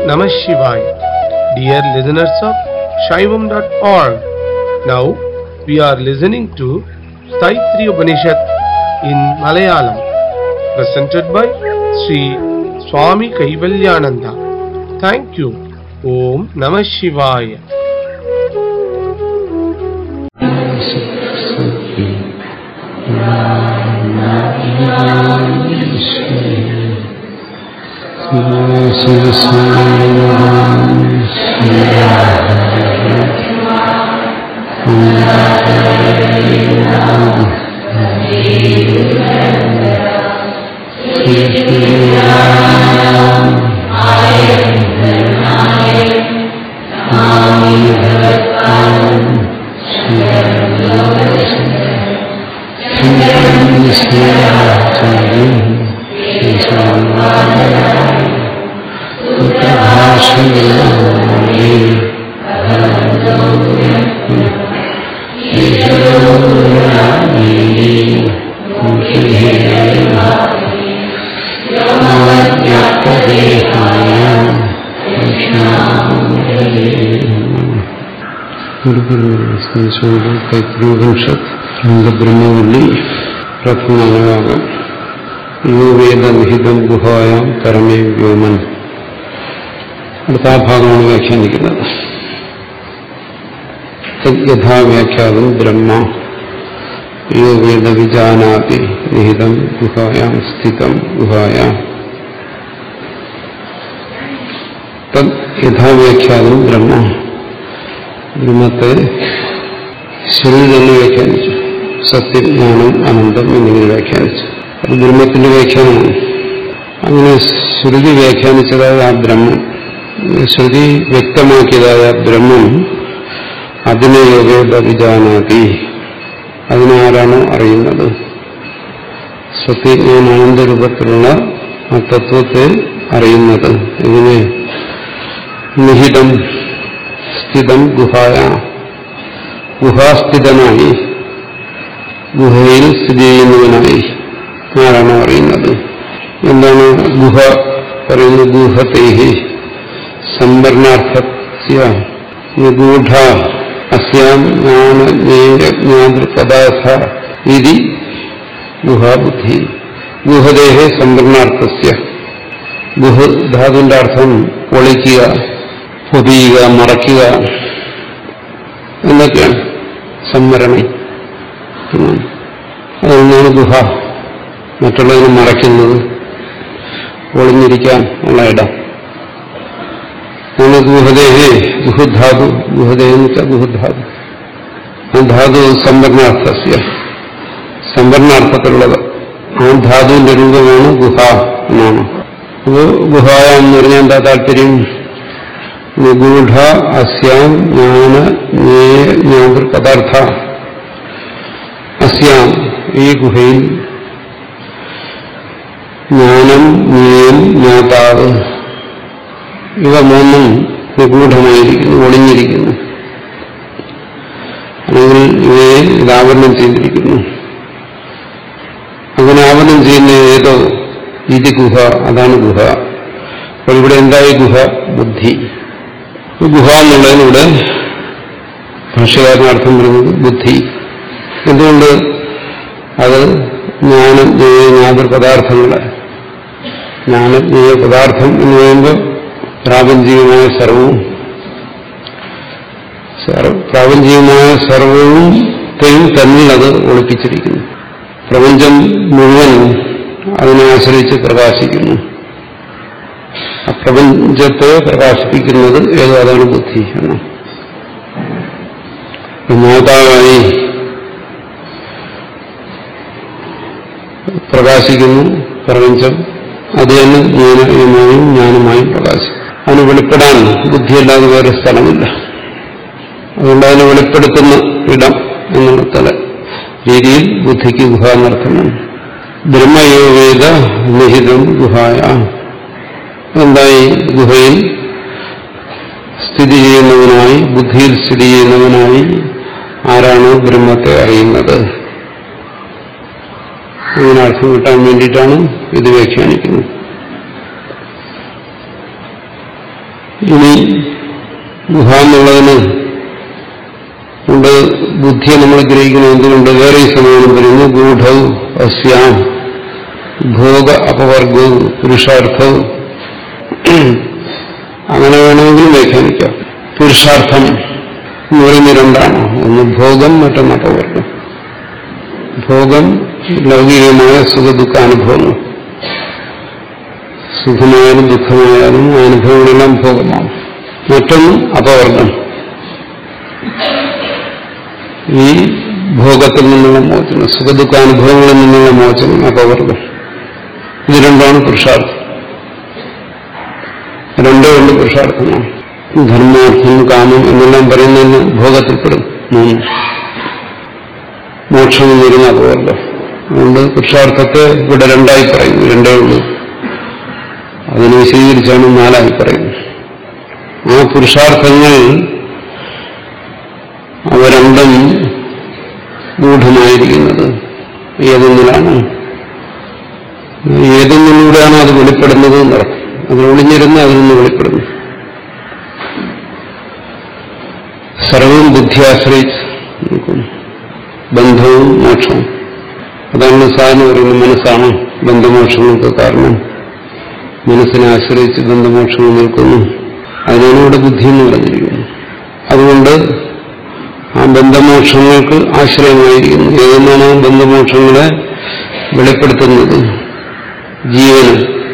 Namah Shivaya. Dear listeners of Shaivam.org, now we are listening to Saitri Upanishad in Malayalam, presented by Sri Swami Kaivalyananda. Thank you. Om Namah Shivaya. തൈത്രീപനിഷത്ത് ബ്രഹ്മവല്ലി പ്രഥമഭാഗം യോ വേദവിഹിതം ഗുഹായാം പരമേ വ്യോമൻ അടുത്ത ആ ഭാഗമാണ് വ്യാഖ്യാനിക്കുന്നത് യഥാവ്യാഖ്യാതം ബ്രഹ്മ യോ വേദ വിജാനാതി നിഹിതം ഗുഹായാം സ്ഥിതം ഗുഹായാം തദ് യഥാവ്യാഖ്യാതം ബ്രഹ്മ ബ്രഹ്മത്തെ ശരി തന്നെ വ്യാഖ്യാനിച്ചു സത്യജ്ഞാനം അനന്തം എന്നിങ്ങനെ വ്യാഖ്യാനിച്ചു അത് ബ്രഹ്മത്തിന്റെ വ്യാഖ്യാനമാണ് അങ്ങനെ ശ്രുതി വ്യാഖ്യാനിച്ചതായ ആ ബ്രഹ്മം ശ്രുതി വ്യക്തമാക്കിയതായ ബ്രഹ്മം അതിനെ യോഗേത വിജാനാതി അതിനാരാണോ അറിയുന്നത് സത്യജ്ഞാനാനന്ദ രൂപത്തിലുള്ള ആ തത്വത്തെ അറിയുന്നത് ഇതിനെ നിഹിതം സ്ഥിതം ഗുഹായ ഗുഹാസ്ഥിതനായി ഗുഹയിൽ സ്ഥിതി ചെയ്യുന്നവനായി ആരാണോ അറിയുന്നത് എന്താണ് ഗുഹ പറയുന്നത് ഗുഹതേഹി സംവരണാർത്ഥ നിഗൂഢ അസ്യാം ജ്ഞാനജ്ഞാതൃപദാർത്ഥ ഇതി ഗുഹാബുദ്ധി ഗുഹദേഹെ സംവരണാർത്ഥസ്യ ഗുഹ ധാതുവിന്റെ അർത്ഥം ഒളിക്കുക പൊതിയുക മറയ്ക്കുക എന്നൊക്കെയാണ് സംവരണം അതൊന്നാണ് ഗുഹ മറ്റുള്ളതിനെ മറയ്ക്കുന്നത് ഒളിഞ്ഞിരിക്കാൻ ഉള്ള ഇടം ആണ് ഗുഹദേഹേ ഗുഹധാതു ഗുഹദേഹ എന്ന് വെച്ചാൽ ഗുഹധാതു ആ ധാതു സംവരണാർത്ഥസ്യ സംവരണാർത്ഥത്തിലുള്ളത് ആ ധാതുവിന്റെ രൂപമാണ് ഗുഹ എന്നാണ് അപ്പോൾ ഗുഹായ എന്ന് പറഞ്ഞാൽ എന്താ താല്പര്യം നിഗൂഢ അസ്യാം ജ്ഞാന ജ്ഞാതൃ പദാർത്ഥ അസ്യാം ഈ ഗുഹയിൽ ജ്ഞാനം ജ്ഞേയം ജ്ഞാതാവ് ഇവ മൂന്നും നിഗൂഢമായിരിക്കുന്നു ഒളിഞ്ഞിരിക്കുന്നു അല്ലെങ്കിൽ ഇവയെ ഇതാവരണം ചെയ്തിരിക്കുന്നു അങ്ങനെ ആവരണം ചെയ്യുന്ന ഏതോ ഇത് ഗുഹ അതാണ് ഗുഹ അപ്പോൾ ഇവിടെ എന്തായി ഗുഹ ബുദ്ധി ഗുഹ എന്നുള്ളതിലൂടെ ഭാഷകാരനർത്ഥം പറയുന്നത് ബുദ്ധി എന്തുകൊണ്ട് അത് ജ്ഞാനജ്ഞേയ ജ്ഞാതൃ പദാർത്ഥങ്ങളെ ജ്ഞാനജ്ഞേയ പദാർത്ഥം എന്ന് പറയുമ്പോൾ പ്രാപഞ്ചികമായ സർവവും പ്രാപഞ്ചികമായ സർവവും തെയും തന്നിൽ അത് ഒളിപ്പിച്ചിരിക്കുന്നു പ്രപഞ്ചം മുഴുവൻ അതിനെ ആശ്രയിച്ച് പ്രകാശിക്കുന്നു ആ പ്രപഞ്ചത്തെ പ്രകാശിപ്പിക്കുന്നത് ഏതോ അതാണ് ബുദ്ധി എന്ന് മാതാവായി പ്രകാശിക്കുന്നു പ്രപഞ്ചം അത് തന്നെ ജ്ഞാനമായും ജ്ഞാനമായും പ്രകാശിക്കും അതിന് വെളിപ്പെടാൻ ബുദ്ധിയല്ലാതെ വേറെ സ്ഥലമില്ല അതുകൊണ്ട് അതിനെ വെളിപ്പെടുത്തുന്ന ഇടം എന്നുള്ള തല രീതിയിൽ ബുദ്ധിക്ക് ഗുഹ എന്നർത്ഥമാണ് ബ്രഹ്മയോഗേത നിഹിതം ഗുഹായ എന്തായി ഗുഹയിൽ സ്ഥിതി ചെയ്യുന്നവനായി ബുദ്ധിയിൽ സ്ഥിതി ചെയ്യുന്നവനായി ആരാണോ ബ്രഹ്മത്തെ അറിയുന്നത് അങ്ങനെ അർത്ഥം കിട്ടാൻ വേണ്ടിയിട്ടാണ് ഇത് വ്യാഖ്യാനിക്കുന്നത് ഇനി ഗുഹ എന്നുള്ളതിന് കൊണ്ട് ബുദ്ധിയെ നമ്മൾ ഗ്രഹിക്കണം എന്തുകൊണ്ട് വേറെ ഈ സമാനം പറയുന്നു ഗൂഢവും അസ്യാം ഭോഗ അപവർഗവും പുരുഷാർത്ഥവും അങ്ങനെ വേണമെങ്കിലും വ്യാഖ്യാനിക്കാം പുരുഷാർത്ഥം എന്ന് പറയുന്ന രണ്ടാണ് ഒന്ന് ഭോഗം മറ്റൊന്ന് അപവർഗം ഭോഗം ലൗകികമായ സുഖദുഃഖ അനുഭവങ്ങൾ സുഖമായാലും ദുഃഖമായാലും ആ അനുഭവങ്ങളെല്ലാം ഭോഗമാണ് മറ്റൊന്ന് അപവർഗം ഈ ഭോഗത്തിൽ നിന്നുള്ള മോചനം സുഖദുഃഖാനുഭവങ്ങളിൽ നിന്നുള്ള മോചനം അപവർഗം ഇത് രണ്ടാണ് പുരുഷാർത്ഥം രണ്ടേ രണ്ട് പുരുഷാർത്ഥമാണ് ധർമാർത്ഥം കാമം എന്നെല്ലാം പറയുന്നതിന് ഭോഗത്തിൽപ്പെടും മൂന്ന് മോക്ഷം എന്നിരുന്ന അപവർഗം അതുകൊണ്ട് പുരുഷാർത്ഥത്തെ ഇവിടെ രണ്ടായി പറയുന്നു രണ്ടേ ഉള്ളൂ അതിനെ വിശദീകരിച്ചാണ് നാലായി പറയുന്നത് ആ പുരുഷാർത്ഥങ്ങൾ അവ രണ്ടും ഗൂഢമായിരിക്കുന്നത് ഏതൊന്നിലാണ് ഏതൊന്നിലൂടെയാണ് അത് വെളിപ്പെടുന്നത് എന്നർത്ഥം അത് ഒളിഞ്ഞിരുന്ന് അതിൽ നിന്ന് വെളിപ്പെടുന്നു സർവവും ബുദ്ധി ആശ്രയിച്ച് നിൽക്കുന്നു ബന്ധവും മോക്ഷവും അതാണ് സാധാരണ പറയുന്നത് മനസ്സാണ് ബന്ധമോക്ഷങ്ങൾക്ക് കാരണം മനസ്സിനെ ആശ്രയിച്ച് ബന്ധമോക്ഷങ്ങൾ നിൽക്കുന്നു അതിനാണ് ഇവിടെ ബുദ്ധി എന്ന് പറഞ്ഞിരിക്കുന്നു അതുകൊണ്ട് ആ ബന്ധമോക്ഷങ്ങൾക്ക് ആശ്രയമായിരിക്കുന്നു ഏതെന്നാണ് ബന്ധമോക്ഷങ്ങളെ വെളിപ്പെടുത്തുന്നത് ജീവന്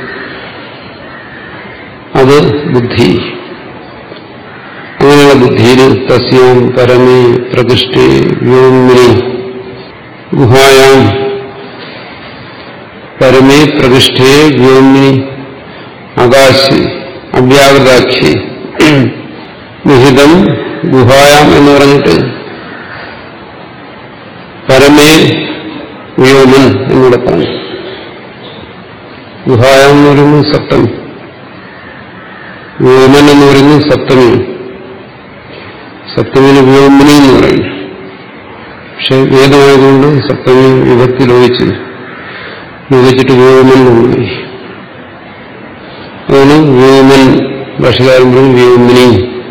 അത് ബുദ്ധി അങ്ങനെയുള്ള ബുദ്ധിയിൽ തസ്യാം പരമേ പ്രകൃഷ്ടേ വ്യോമിനി ഗുഹായാം പരമേ പ്രകൃഷ്ടേ വ്യോമിനി ആകാശി അവ്യാകൃതാക്ഷി നിഹിതം ഗുഹായാം എന്ന് പറഞ്ഞിട്ട് പരമേ വ്യോമൻ എന്നിവിടെ പറഞ്ഞു ഗുഹായാം എന്ന് പറയുന്നത് സപ്തമി വ്യോമൻ എന്ന് പറയുന്നത് സപ്തമി സപ്തമിന് വ്യോമിനി എന്ന് പറയും പക്ഷെ വേദമായതുകൊണ്ട് സപ്തമി വിഭക്തി ലോപിച്ചു ലോപിച്ചിട്ട് വ്യോമൻ എന്നായി അതാണ് വ്യോമൻ ഭാഷകാരൻ പറയും വ്യോമിനി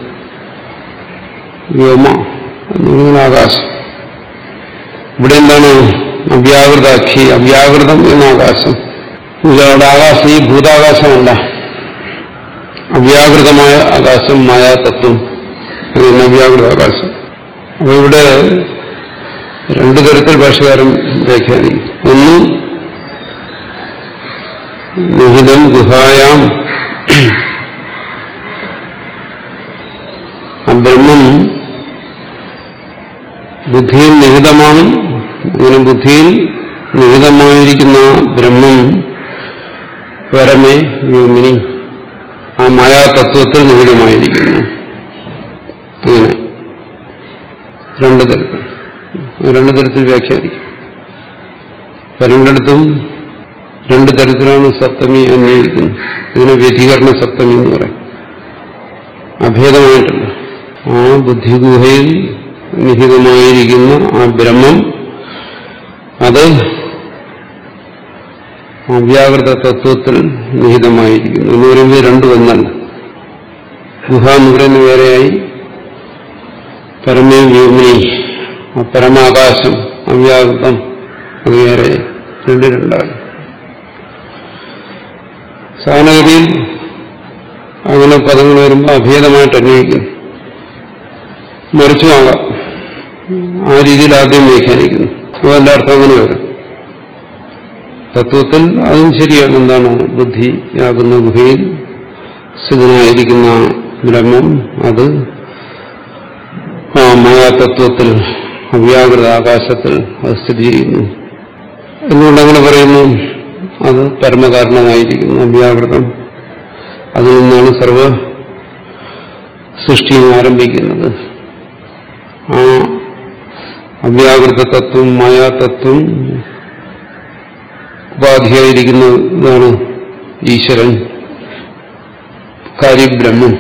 വ്യോമ എന്ന് പറയുന്നത് ആകാശം ഇവിടെ എന്താണ് അവ്യാകൃതാക്ഷി അവ്യാകൃതം എന്ന ആകാശം ഇതവിടെ ആകാശം ഈ ഭൂതാകാശമല്ല അവ്യാകൃതമായ ആകാശം മായാതത്വം അങ്ങനെ അവ്യാകൃത ആകാശം അപ്പൊ ഇവിടെ രണ്ടു തരത്തിൽ ഭാഷകാരൻ വ്യാഖ്യാനിക്കും ഒന്ന് നിഹിതം ഗുഹായാം ആ ബ്രഹ്മം ബുദ്ധിയിൽ നിഹിതമാണ് അങ്ങനെ ബുദ്ധിയിൽ നിഹിതമായിരിക്കുന്ന ബ്രഹ്മം പരമേ വ്യോമിനി ആ മായാതത്വത്തിൽ നിഹിതമായിരിക്കുന്നു അങ്ങനെ രണ്ടു തരത്തിൽ രണ്ടു തരത്തിൽ വ്യാഖ്യാനിക്കും പരണ്ടിടത്തും രണ്ടു തരത്തിലാണ് സപ്തമി അന്വയിക്കുന്നത് ഇതിന് വ്യതികരണ സപ്തമി എന്ന് പറയും അഭേദമായിട്ടല്ല ആ ബുദ്ധിഗുഹയിൽ നിഹിതമായിരിക്കുന്ന ആ ബ്രഹ്മം അത് അവ്യാകൃത തത്വത്തിൽ നിഹിതമായിരിക്കുന്നു എന്ന് പറയുമ്പോൾ രണ്ടു ഒന്നല്ല ഗുഹ എന്ന് പറയുന്ന വേറെയായി പരമേ വ്യോമിനി ആ പരമാകാശം അവ്യാകൃതം അത് വേറെ രണ്ട് രണ്ടാണ് സാധാരണഗതിയിൽ അങ്ങനെ പദങ്ങൾ വരുമ്പോൾ അഭേദമായിട്ട് അന്വയിക്കുന്നു മറിച്ചുമാകാം ആ രീതിയിൽ ആദ്യം വ്യാഖ്യാനിക്കുന്നു അപ്പോൾ അതിന്റെ അർത്ഥം അങ്ങനെ വരും തത്വത്തിൽ അതും ശരിയാണ് എന്താണ് ബുദ്ധിയാകുന്ന ഗുഹയിൽ സ്ഥിതനായിരിക്കുന്ന ബ്രഹ്മം അത് ആ മായാതത്വത്തിൽ അവ്യാകൃത ആകാശത്തിൽ അത് സ്ഥിതി ചെയ്യുന്നു എന്തുകൊണ്ട് അങ്ങനെ പറയുന്നു അത് പരമകാരണമായിരിക്കുന്നു അവ്യാകൃതം അതിൽ നിന്നാണ് സർവ സൃഷ്ടിയും ആരംഭിക്കുന്നത് ആ അവ്യാകൃത തത്വം മായാതത്വം ഉപാധിയായിരിക്കുന്നതാണ് ഈശ്വരൻ കാര്യബ്രഹ്മം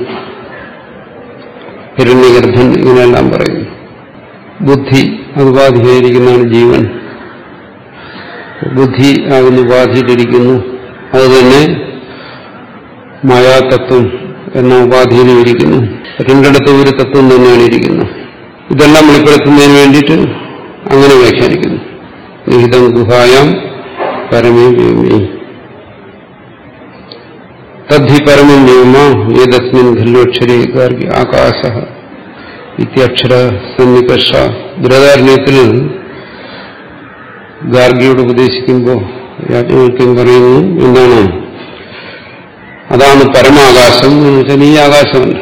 ഹിരണ്യഗർഭൻ ഇങ്ങനെയെല്ലാം പറയുന്നു ബുദ്ധി അത് ഉപാധിയായിരിക്കുന്നതാണ് ജീവൻ ബുദ്ധി ആകുന്ന ഉപാധിയിലിരിക്കുന്നു അതുതന്നെ മായാതത്വം എന്ന ഉപാധിയിലും ഇരിക്കുന്നു രണ്ടിടത്തും ഒരു തത്വം തന്നെയാണ് ഇരിക്കുന്നത് ഇതെല്ലാം വെളിപ്പെടുത്തുന്നതിന് വേണ്ടിയിട്ട് അങ്ങനെ വ്യാഖ്യാനിക്കുന്നു നിഹിതം ഗുഹായാം പരമേ വ്യോമി തദ്ധി പരമം വ്യോമ ഏതസ്മിൻ ഖല്ലോക്ഷരി ഗാർഗി ആകാശ ഇത്യക്ഷര സന്നികർഷ ബൃഹദാരണ്യത്തിൽ ഗാർഗിയോട് ഉപദേശിക്കുമ്പോൾ യാജ്ഞവൽക്യം പറയുന്നു എന്താണ് അതാണ് പരമാകാശം എന്ന് വെച്ചാൽ ഈ ആകാശമല്ല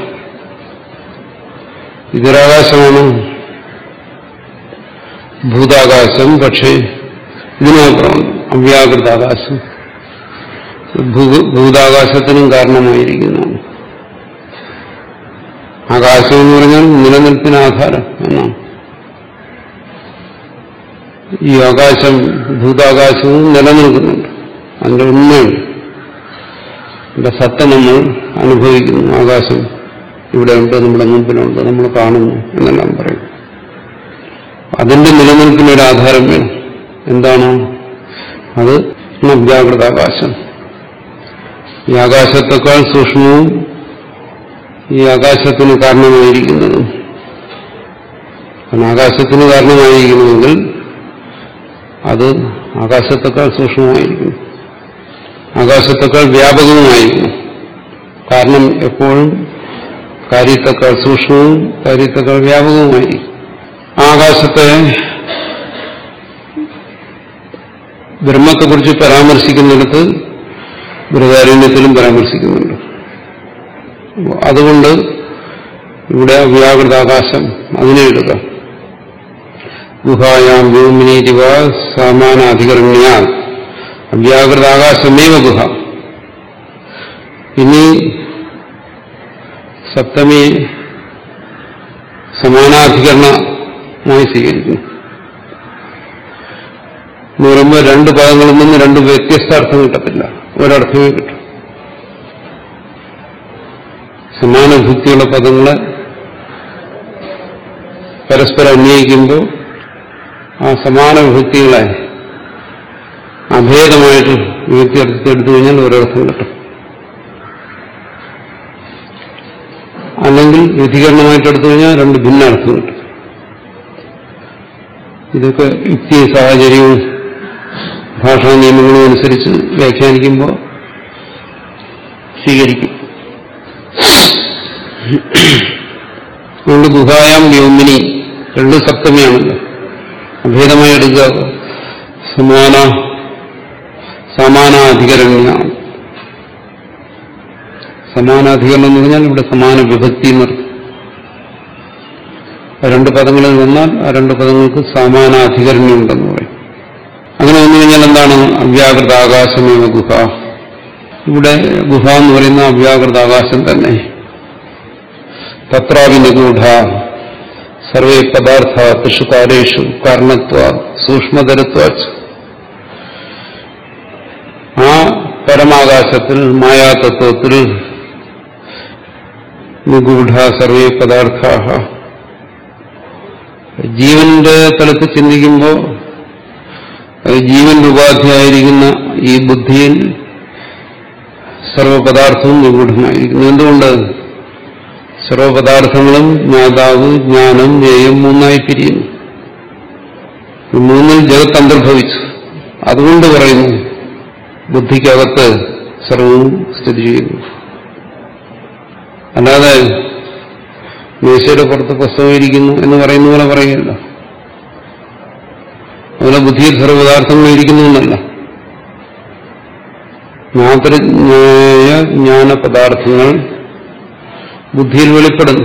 ഇതൊരാകാശമാണ് ഭൂതാകാശം പക്ഷേ ഇതിനപ്പുറമുണ്ട് അവ്യാകൃതാകാശം ഭൂ- ഭൂതാകാശത്തിനും കാരണമായിരിക്കുന്നതാണ് ആകാശം എന്ന് പറഞ്ഞാൽ നിലനിൽപ്പിന് ആധാരം എന്നാണ് ഈ ആകാശം ഭൂതാകാശവും നിലനിൽക്കുന്നുണ്ട് അതിന്റെ ഉണ്മയുണ്ട് അതിന്റെ സത്ത നമ്മൾ അനുഭവിക്കുന്നു ആകാശം ഇവിടെ ഉണ്ട് നമ്മുടെ മുമ്പിലുണ്ട് നമ്മൾ കാണുന്നു എന്നെല്ലാം പറയും അതിന്റെ നിലനിൽപ്പിന് ഒരു ആധാരം വേണം എന്താണ് അത് അവ്യാകൃതാകാശം ഈ ആകാശത്തെക്കാൾ സൂക്ഷ്മവും ഈ ആകാശത്തിന് കാരണമായിരിക്കുന്നതും കാരണം ആകാശത്തിന് കാരണമായിരിക്കണമെങ്കിൽ അത് ആകാശത്തെക്കാൾ സൂക്ഷ്മമായിരിക്കും ആകാശത്തെക്കാൾ വ്യാപകവുമായിരിക്കും കാരണം എപ്പോഴും കാര്യത്തെക്കാൾ സൂക്ഷ്മവും കാര്യത്തെക്കാൾ വ്യാപകവുമായിരിക്കും ആകാശത്തെ ബ്രഹ്മത്തെക്കുറിച്ച് പരാമർശിക്കുന്നിടത്ത് ബൃഹദാരണ്യത്തിലും പരാമർശിക്കുന്നുണ്ട് അതുകൊണ്ട് ഇവിടെ വ്യാകൃതാകാശം അതിനെ എടുക്കാം ഗുഹായാം വ്യോമിനീരിവ സമാനാധികരണ്യ അവ്യാകൃതാകാശമേവ ഗുഹ ഇനി സപ്തമി സമാനാധികരണമായി സ്വീകരിക്കുന്നു എന്ന് പറയുമ്പോൾ രണ്ട് പദങ്ങളിൽ നിന്ന് രണ്ട് വ്യത്യസ്ത അർത്ഥം കിട്ടത്തില്ല ഒരർത്ഥമേ കിട്ടും സമാനഭുക്തിയുള്ള പദങ്ങളെ പരസ്പരം അന്വയിക്കുമ്പോൾ ആ സമാന വിഭക്തികളെ അഭേദമായിട്ട് വിഭക്തി അർത്ഥത്തെടുത്തു കഴിഞ്ഞാൽ ഒരർത്ഥം കിട്ടും അല്ലെങ്കിൽ വ്യതികരണമായിട്ട് എടുത്തു കഴിഞ്ഞാൽ രണ്ട് ഭിന്ന അർത്ഥം കിട്ടും ഇതൊക്കെ യുക്തി സാഹചര്യവും ഭാഷാ നിയമങ്ങളും അനുസരിച്ച് വ്യാഖ്യാനിക്കുമ്പോൾ സ്വീകരിക്കും അതുകൊണ്ട് ഗുഹായാം വ്യോമിനി രണ്ട് സപ്തമിയാണല്ലോ അഭേദമായി എടുക്കുക സമാന സമാനാധികരണ്യാണ് സമാനാധികരണം എന്ന് പറഞ്ഞാൽ ഇവിടെ സമാന വിഭക്തി എന്നർത്ഥം രണ്ട് പദങ്ങളിൽ വന്നാൽ ആ രണ്ട് പദങ്ങൾക്ക് സമാനാധികരണം ഉണ്ടെന്ന് പറയും അങ്ങനെ വന്നു കഴിഞ്ഞാൽ എന്താണ് അവ്യാകൃത ആകാശമേവ ഗുഹ ഇവിടെ ഗുഹ എന്ന് പറയുന്ന അവ്യാകൃത ആകാശം തന്നെ തത്രാവി നിഗൂഢ സർവേ പദാർത്ഥ തൃഷു കാലേഷു കാരണത്വ സൂക്ഷ്മതരത്വ ആ പരമാകാശത്തിൽ മായാതത്വത്തിൽ നിഗൂഢ സർവേ പദാർത്ഥ ജീവന്റെ തലത്ത് ചിന്തിക്കുമ്പോൾ അത് ജീവന്റെ ഉപാധിയായിരിക്കുന്ന ഈ ബുദ്ധിയിൽ സർവപദാർത്ഥവും നിഗൂഢമായിരിക്കുന്നു എന്തുകൊണ്ട് സർവപദാർത്ഥങ്ങളും ജ്ഞാതാവ് ജ്ഞാനം ജ്ഞേയം മൂന്നായി പിരിയുന്നു ഈ മൂന്നിൽ ജഗത്ത് അന്തർഭവിച്ചു അതുകൊണ്ട് പറയുന്നു ബുദ്ധിക്കകത്ത് സർവവും സ്ഥിതി ചെയ്യുന്നു അല്ലാതെ മേശയുടെ പുറത്ത് പുസ്തകം ഇരിക്കുന്നു എന്ന് പറയുന്ന പോലെ പറയുകയല്ല അതുപോലെ ബുദ്ധിയിൽ സർവപദാർത്ഥങ്ങൾ ഇരിക്കുന്നു എന്നല്ല ജ്ഞാതജ്ഞായ ജ്ഞാനപദാർത്ഥങ്ങൾ ബുദ്ധിയിൽ വെളിപ്പെടുന്നു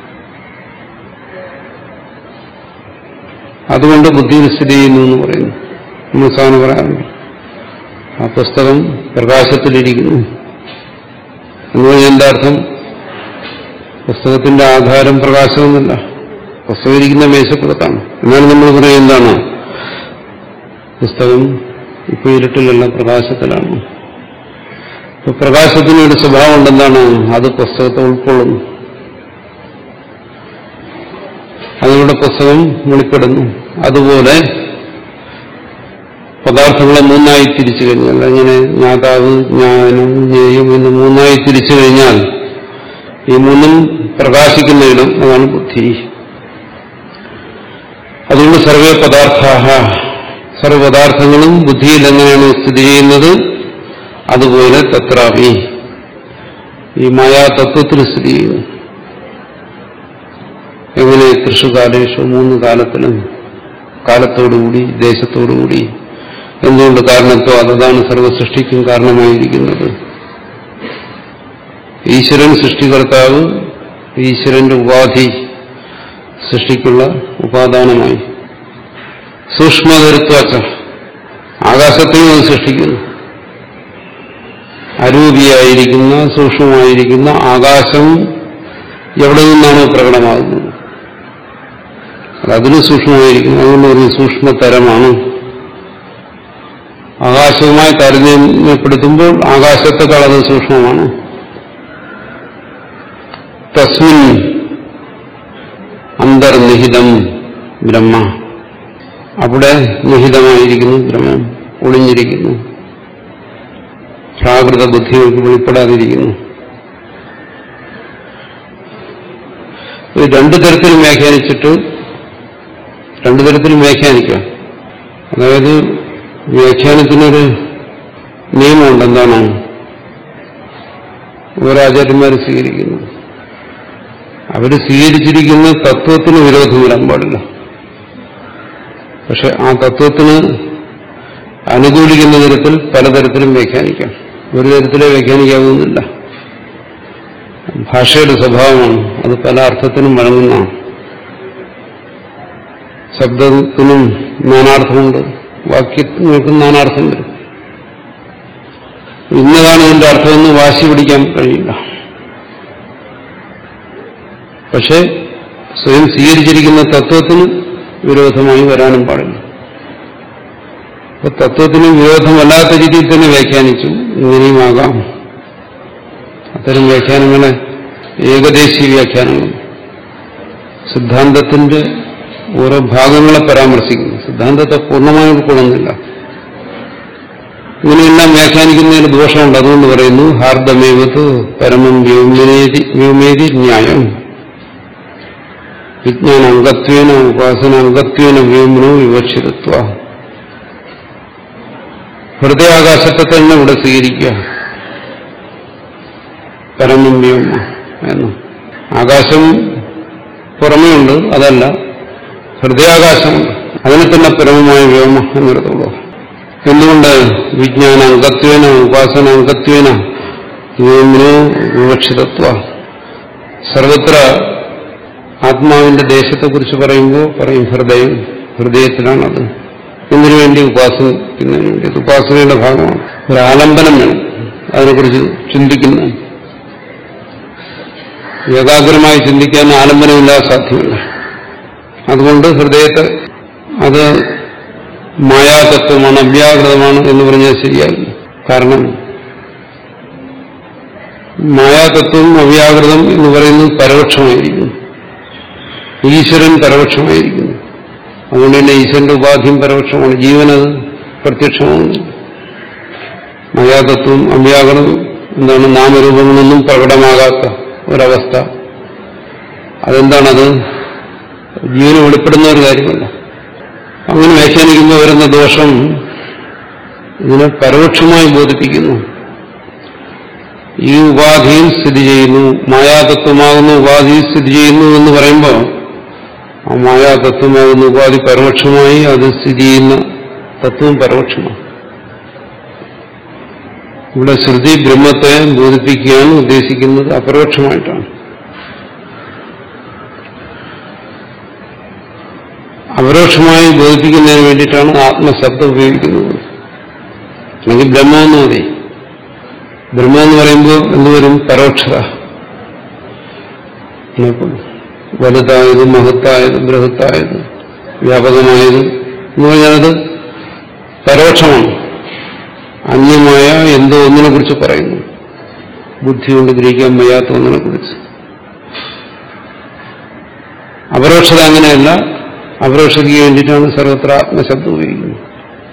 അതുകൊണ്ട് ബുദ്ധിയിൽ സ്ഥിതി ചെയ്യുന്നു എന്ന് പറയുന്നു നമ്മൾ സാധനം പറയാറുണ്ട് ആ പുസ്തകം പ്രകാശത്തിലിരിക്കുന്നു എന്ന് പറഞ്ഞാൽ എന്താ അർത്ഥം പുസ്തകത്തിന്റെ ആധാരം പ്രകാശമൊന്നുമല്ല പുസ്തകം ഇരിക്കുന്ന മേശപ്പുറത്താണ് എന്നാലും നമ്മൾ പറയും എന്താണ് പുസ്തകം ഇപ്പൊ ഇരുട്ടിലല്ല പ്രകാശത്തിലാണ് ഇപ്പൊ പ്രകാശത്തിന് ഒരു സ്വഭാവം ഉണ്ടെന്താണ് അത് പുസ്തകത്തെ ഉൾക്കൊള്ളുന്നു അതിലൂടെ പുസ്തകം വെളിപ്പെടുന്നു അതുപോലെ പദാർത്ഥങ്ങളെ മൂന്നായി തിരിച്ചു കഴിഞ്ഞാൽ അങ്ങനെ ജ്ഞാതാവ് ജ്ഞാനം ജ്ഞേയം എന്ന് മൂന്നായി തിരിച്ചു കഴിഞ്ഞാൽ ഈ മൂന്നും പ്രകാശിക്കുന്ന ഇടം അതാണ് ബുദ്ധി അതുകൊണ്ട് സർവേ പദാർത്ഥ സർവപദാർത്ഥങ്ങളും ബുദ്ധിയിൽ എങ്ങനെയാണ് സ്ഥിതി ചെയ്യുന്നത് അതുപോലെ തത്രാവി ഈ മായാ തത്വത്തിൽ സ്ഥിതി ചെയ്യുന്നു എങ്ങനെ തൃശുകാലേഷു മൂന്ന് കാലത്തിലും കാലത്തോടുകൂടി ദേശത്തോടുകൂടി എന്തുകൊണ്ട് കാരണത്തോ അതാണ് സർവസൃഷ്ടിക്കും കാരണമായിരിക്കുന്നത് ഈശ്വരൻ സൃഷ്ടികർത്താവ് ഈശ്വരന്റെ ഉപാധി സൃഷ്ടിക്കുള്ള ഉപാദാനമായി സൂക്ഷ്മതരുത്വച്ച ആകാശത്തെയും അത് സൃഷ്ടിക്കുന്നു അരൂപിയായിരിക്കുന്ന സൂക്ഷ്മമായിരിക്കുന്ന ആകാശം എവിടെ നിന്നാണോ പ്രകടമാകുന്നത് അത് അതിന് സൂക്ഷ്മമായിരിക്കുന്നു അതുകൊണ്ട് ഒരു സൂക്ഷ്മതരമാണ് ആകാശവുമായി താരതമ്യപ്പെടുത്തുമ്പോൾ ആകാശത്തെക്കാൾ അത് സൂക്ഷ്മമാണ് തസ്മിൻ അന്തർനിഹിതം ബ്രഹ്മ അവിടെ നിഹിതമായിരിക്കുന്നു ബ്രഹ്മം ഒളിഞ്ഞിരിക്കുന്നു പ്രാകൃത ബുദ്ധികൾക്ക് വെളിപ്പെടാതിരിക്കുന്നു ഇത് രണ്ടു തരത്തിലും വ്യാഖ്യാനിച്ചിട്ട് രണ്ടു തരത്തിലും വ്യാഖ്യാനിക്കാം അതായത് വ്യാഖ്യാനത്തിനൊരു നിയമമുണ്ട് എന്താണ് ഓരാചാര്യന്മാർ സ്വീകരിക്കുന്നു അവർ സ്വീകരിച്ചിരിക്കുന്ന തത്വത്തിന് വിരോധം വരാൻ പാടില്ല പക്ഷെ ആ തത്വത്തിന് അനുകൂലിക്കുന്ന തരത്തിൽ പലതരത്തിലും വ്യാഖ്യാനിക്കാം ഒരു തരത്തിലെ വ്യാഖ്യാനിക്കാവുന്നില്ല ഭാഷയുടെ സ്വഭാവമാണ് അത് പല അർത്ഥത്തിനും വഴങ്ങുന്നതാണ് ശബ്ദത്തിനും നാനാർത്ഥമുണ്ട് വാക്യങ്ങൾക്കും നാനാർത്ഥം വരും ഇന്നതാണ് ഇതിന്റെ അർത്ഥമെന്ന് വാശി പിടിക്കാൻ കഴിയില്ല പക്ഷെ സ്വയം സ്വീകരിച്ചിരിക്കുന്ന തത്വത്തിന് വിരോധമായി വരാനും പാടില്ല അപ്പൊ തത്വത്തിന് വിരോധമല്ലാത്ത രീതിയിൽ തന്നെ വ്യാഖ്യാനിച്ചു ഇങ്ങനെയുമാകാം അത്തരം വ്യാഖ്യാനങ്ങളെ ഏകദേശീയ വ്യാഖ്യാനങ്ങൾ സിദ്ധാന്തത്തിന്റെ ഓരോ ഭാഗങ്ങളെ പരാമർശിക്കുന്നു സിദ്ധാന്തത്തെ പൂർണ്ണമായി ഉൾക്കൊള്ളുന്നില്ല ഇങ്ങനെയെല്ലാം വ്യാഖ്യാനിക്കുന്നതിന് ദോഷമുണ്ട് അതുകൊണ്ട് പറയുന്നു ഹാർദമേവത്ത് പരമം വ്യോമേതി വ്യോമേതി ന്യായം വിജ്ഞാന അംഗത്വേന ഉപാസന അംഗത്വേന വ്യോമനോ വിവക്ഷിതത്വ ഹൃദയാകാശത്തെ തന്നെ ഇവിടെ സ്വീകരിക്കുക പരമം വ്യോമ എന്ന് ആകാശം പുറമേയുണ്ട് അതല്ല ഹൃദയാകാശമുണ്ട് അതിനെ തന്നെ പരമമായ വ്യോമ എന്നെടുത്തോളൂ എന്തുകൊണ്ട് വിജ്ഞാന അംഗത്വേന ഉപാസന അംഗത്വേന വ്യോമനോ വിവക്ഷിതത്വ സർവത്ര ആത്മാവിന്റെ ദേശത്തെക്കുറിച്ച് പറയുമ്പോൾ പറയും ഹൃദയം ഹൃദയത്തിലാണത് ഇതിനു വേണ്ടി ഉപാസനയ്ക്കുന്നതിന് വേണ്ടി അത് ഉപാസനയുടെ ഭാഗമാണ് ഒരു ആലംബനം വേണം അതിനെക്കുറിച്ച് ചിന്തിക്കുന്നു ഏകാഗ്രമായി ചിന്തിക്കാൻ ആലംബനമില്ലാതെ സാധ്യമല്ല അതുകൊണ്ട് ഹൃദയത്തെ അത് മായാതത്വമാണ് അവ്യാകൃതമാണ് എന്ന് പറഞ്ഞാൽ ശരിയാകും കാരണം മായാതത്വം അവ്യാകൃതം എന്ന് പറയുന്നത് പരോക്ഷമായിരിക്കുന്നു ഈശ്വരൻ പരോക്ഷമായിരിക്കുന്നു അതുകൊണ്ട് തന്നെ ഈശ്വരന്റെ ഉപാധിയും പരോക്ഷമാണ് ജീവനത് പ്രത്യക്ഷമാണ് മായാതത്വം അവ്യാകൃതം എന്താണ് നാമരൂപങ്ങളൊന്നും പ്രകടമാകാത്ത ഒരവസ്ഥ അതെന്താണത് ജീവന് വെളിപ്പെടുന്ന ഒരു കാര്യമല്ല അങ്ങനെ വ്യാഖ്യാനിക്കുമ്പോൾ വരുന്ന ദോഷം ഇതിനെ പരോക്ഷമായി ബോധിപ്പിക്കുന്നു ഈ ഉപാധിയിൽ സ്ഥിതി ചെയ്യുന്നു മായാതത്വമാകുന്ന ഉപാധിയിൽ സ്ഥിതി ചെയ്യുന്നു എന്ന് പറയുമ്പോൾ ആ മായാതത്വമാകുന്ന ഉപാധി പരോക്ഷമായി അത് സ്ഥിതി ചെയ്യുന്ന തത്വം പരോക്ഷമാണ് ഇവിടെ ശ്രുതി ബ്രഹ്മത്തെ ബോധിപ്പിക്കുകയാണ് ഉദ്ദേശിക്കുന്നത് അപരോക്ഷമായിട്ടാണ് അപരോക്ഷമായി ബോധിപ്പിക്കുന്നതിന് വേണ്ടിയിട്ടാണ് ആത്മശബ്ദം ഉപയോഗിക്കുന്നത് അല്ലെങ്കിൽ ബ്രഹ്മമെന്ന് മതി ബ്രഹ്മം എന്ന് പറയുമ്പോൾ എന്തുവരും പരോക്ഷത വലുതായത് മഹത്തായത് ബൃഹത്തായത് വ്യാപകമായത് എന്ന് പറഞ്ഞാൽ പരോക്ഷമാണ് അന്യമായ എന്തോ ഒന്നിനെ കുറിച്ച് പറയുന്നു ബുദ്ധി കൊണ്ട് ഗ്രഹിക്കാൻ വയ്യാത്ത ഒന്നിനെ കുറിച്ച് അപരോക്ഷത അങ്ങനെയല്ല അപരോക്ഷതയ്ക്ക് വേണ്ടിയിട്ടാണ് സർവത്ര ആത്മശബ്ദം ഉപയോഗിക്കുന്നത്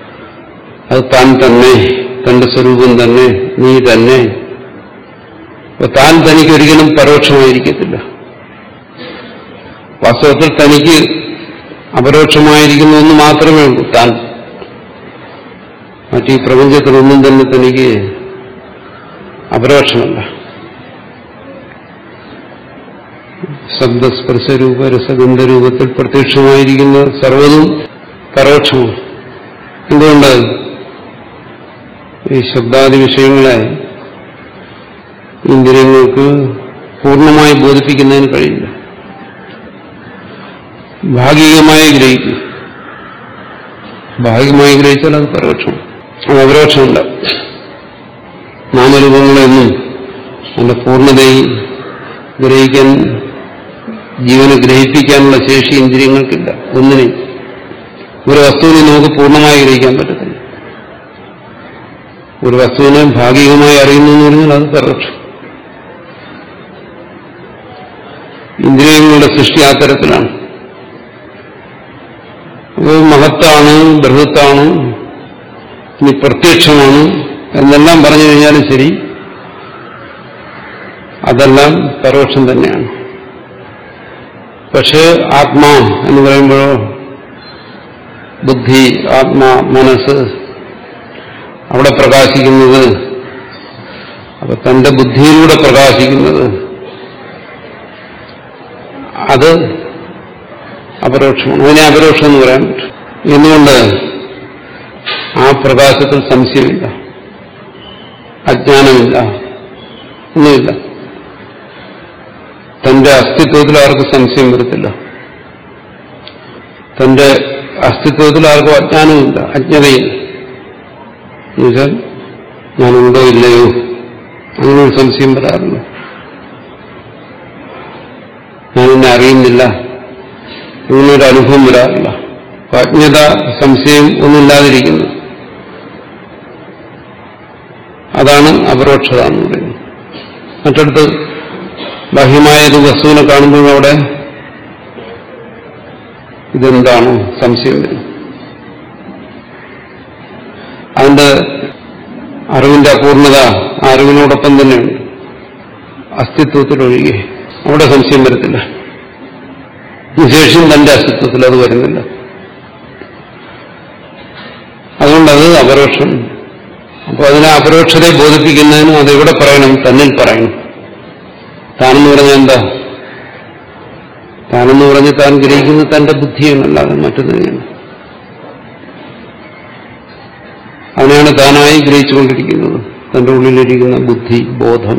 അത് താൻ തന്നെ തന്റെ സ്വരൂപം തന്നെ നീ തന്നെ അപ്പൊ താൻ തനിക്ക് ഒരിക്കലും പരോക്ഷമായിരിക്കത്തില്ല വാസ്തവത്തിൽ തനിക്ക് അപരോക്ഷമായിരിക്കുന്ന ഒന്ന് മാത്രമേ ഉള്ളൂ താൻ മറ്റീ പ്രപഞ്ചത്തിലൊന്നും തന്നെ തനിക്ക് അപരോക്ഷമല്ല ശബ്ദസ്പർശരൂപ രസഗന്ധരൂപത്തിൽ പ്രത്യക്ഷമായിരിക്കുന്ന സർവ്വതും പരോക്ഷമാണ് എന്തുകൊണ്ട് ഈ ശബ്ദാദി വിഷയങ്ങളെ ഇന്ദ്രിയങ്ങൾക്ക് പൂർണ്ണമായി ബോധിപ്പിക്കുന്നതിന് കഴിയില്ല ഭാഗികമായി ഗ്രഹിക്കും ഭാഗികമായി ഗ്രഹിച്ചാൽ അത് പരോക്ഷം അത് അപരോക്ഷമല്ല നാമരൂപങ്ങളെന്നും അതിന്റെ പൂർണ്ണതയിൽ ഗ്രഹിക്കാൻ ജീവനെ ഗ്രഹിപ്പിക്കാനുള്ള ശേഷി ഇന്ദ്രിയങ്ങൾക്കില്ല ഒന്നിനെയും ഒരു വസ്തുവിനെ നമുക്ക് പൂർണ്ണമായി ഗ്രഹിക്കാൻ പറ്റത്തില്ല ഒരു വസ്തുവിനെ ഭാഗികമായി അറിയുന്നു എന്ന് പറഞ്ഞാൽ അത് പരോക്ഷം ഇന്ദ്രിയങ്ങളുടെ സൃഷ്ടി ആ തരത്തിലാണ് അത് മഹത്താണ് ബൃഹത്താണ് ഇനി പ്രത്യക്ഷമാണ് എന്നെല്ലാം പറഞ്ഞു കഴിഞ്ഞാലും ശരി അതെല്ലാം പരോക്ഷം തന്നെയാണ് പക്ഷേ ആത്മാ എന്ന് പറയുമ്പോഴോ ബുദ്ധി ആത്മാ മനസ്സ് അവിടെ പ്രകാശിക്കുന്നത് അപ്പൊ തന്റെ ബുദ്ധിയിലൂടെ പ്രകാശിക്കുന്നത് അത് അപരോക്ഷമാണ് അതിനെ അപരോക്ഷം എന്ന് പറയാൻ പറ്റും എന്തുകൊണ്ട് ആ പ്രകാശത്തിൽ സംശയമില്ല അജ്ഞാനമില്ല ഒന്നുമില്ല തന്റെ അസ്തിത്വത്തിൽ ആർക്കും സംശയം വരത്തില്ല തന്റെ അസ്തിത്വത്തിൽ ആർക്കും അജ്ഞാനമില്ല അജ്ഞതയില്ല എന്നുവെച്ചാൽ ഞാനുണ്ടോ ഇല്ലയോ അങ്ങനെ ഒരു സംശയം വരാറില്ല ഞാനെന്നെ അറിയുന്നില്ല ഇങ്ങനൊരു അനുഭവം വരാറില്ല അപ്പൊ അജ്ഞത സംശയം ഒന്നുമില്ലാതിരിക്കുന്നു അതാണ് അപരോക്ഷത എന്ന് പറയുന്നത് മറ്റടുത്ത് ബാഹ്യമായ ഒരു വസ്തുവിനെ കാണുമ്പോൾ അവിടെ ഇതെന്താണോ സംശയം വരും അതിന്റെ അറിവിന്റെ അപൂർണത ആ അറിവിനോടൊപ്പം തന്നെയുണ്ട് അസ്തിത്വത്തിലൊഴികെ അവിടെ സംശയം വരത്തില്ല വിശേഷം തന്റെ അസ്തിത്വത്തിൽ അത് വരുന്നില്ല അതുകൊണ്ടത് അപരോക്ഷം അപ്പോൾ അതിനെ അപരോക്ഷതയെ ബോധിപ്പിക്കുന്നതിനും അതെവിടെ പറയണം തന്നിൽ പറയണം താനെന്ന് പറഞ്ഞാൽ എന്താ താനെന്ന് പറഞ്ഞ് താൻ ഗ്രഹിക്കുന്നത് തന്റെ ബുദ്ധിയാണല്ലാതെ മറ്റൊന്നിനെയാണ് അതിനെയാണ് താനായി ഗ്രഹിച്ചുകൊണ്ടിരിക്കുന്നത് തന്റെ ഉള്ളിലിരിക്കുന്ന ബുദ്ധി ബോധം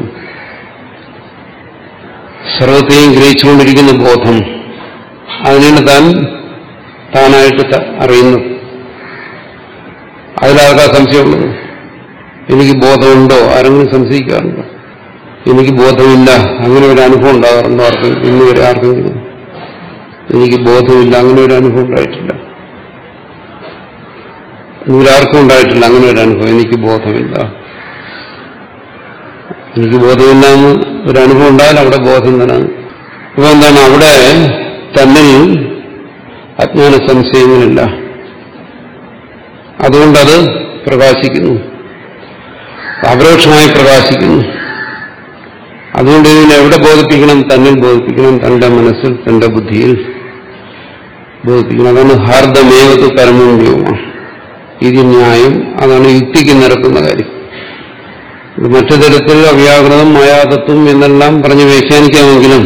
സർവത്തെയും ഗ്രഹിച്ചുകൊണ്ടിരിക്കുന്ന ബോധം അതിനാണ് താൻ താനായിട്ട് ത- അറിയുന്നത് അതിലാർക്കാ സംശയമുള്ളത് എനിക്ക് ബോധമുണ്ടോ ആരെങ്കിലും സംശയിക്കാറുണ്ടോ എനിക്ക് ബോധമില്ല അങ്ങനെ ഒരു അനുഭവം ഉണ്ടാകാറുണ്ടോ ആർക്കും ഇന്ന് വരെ ആർക്കെങ്കിലും എനിക്ക് ബോധമില്ല അങ്ങനെ ഒരു അനുഭവം ഉണ്ടായിട്ടില്ല ഇവരാർക്കും ഉണ്ടായിട്ടില്ല അങ്ങനെ ഒരു അനുഭവം എനിക്ക് ബോധമില്ല എനിക്ക് ബോധമില്ല എന്ന് ഒരു അനുഭവം ഉണ്ടായാൽ അവിടെ ബോധം തന്നെ അപ്പൊ എന്താണ് അവിടെ തന്നിൽ അജ്ഞാന സംശയങ്ങളില്ല അതുകൊണ്ടത് പ്രകാശിക്കുന്നു അപരോക്ഷമായി പ്രകാശിക്കുന്നു അതുകൊണ്ട് ഇതിനെ എവിടെ ബോധിപ്പിക്കണം തന്നിൽ ബോധിപ്പിക്കണം തന്റെ മനസ്സിൽ തന്റെ ബുദ്ധിയിൽ ബോധിപ്പിക്കണം അതാണ് ഹാർദമേവത്ത് പരമോണ്യവുമാണ് ഇത് ന്യായം അതാണ് യുക്തിക്ക് നിരക്കുന്ന കാര്യം ഇത് മറ്റു തരത്തിൽ അവ്യാകൃതം മായാതത്വം എന്നെല്ലാം പറഞ്ഞ് വ്യാഖ്യാനിക്കാമെങ്കിലും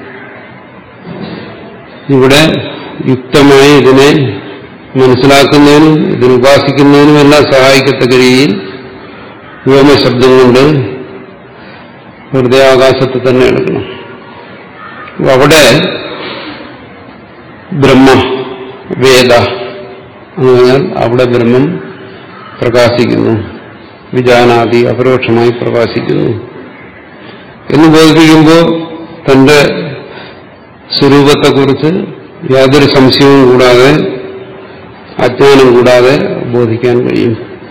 ഇവിടെ യുക്തമായി ഇതിനെ മനസ്സിലാക്കുന്നതിനും ഇതിന് ഉപാസിക്കുന്നതിനും എല്ലാം സഹായിക്കത്തക്ക രീതിയിൽ വ്യോമശബ്ദം കൊണ്ട് വെറുതെ ആകാശത്ത് തന്നെ എടുക്കണം അപ്പൊ അവിടെ ബ്രഹ്മ വേദ എന്ന് പറഞ്ഞാൽ അവിടെ ബ്രഹ്മം പ്രകാശിക്കുന്നു വിജാനാദി അപരോക്ഷമായി പ്രകാശിക്കുന്നു എന്ന് ബോധിപ്പിക്കുമ്പോൾ തന്റെ സ്വരൂപത്തെക്കുറിച്ച് യാതൊരു സംശയവും കൂടാതെ അജ്ഞാനം കൂടാതെ ബോധിക്കാൻ കഴിയും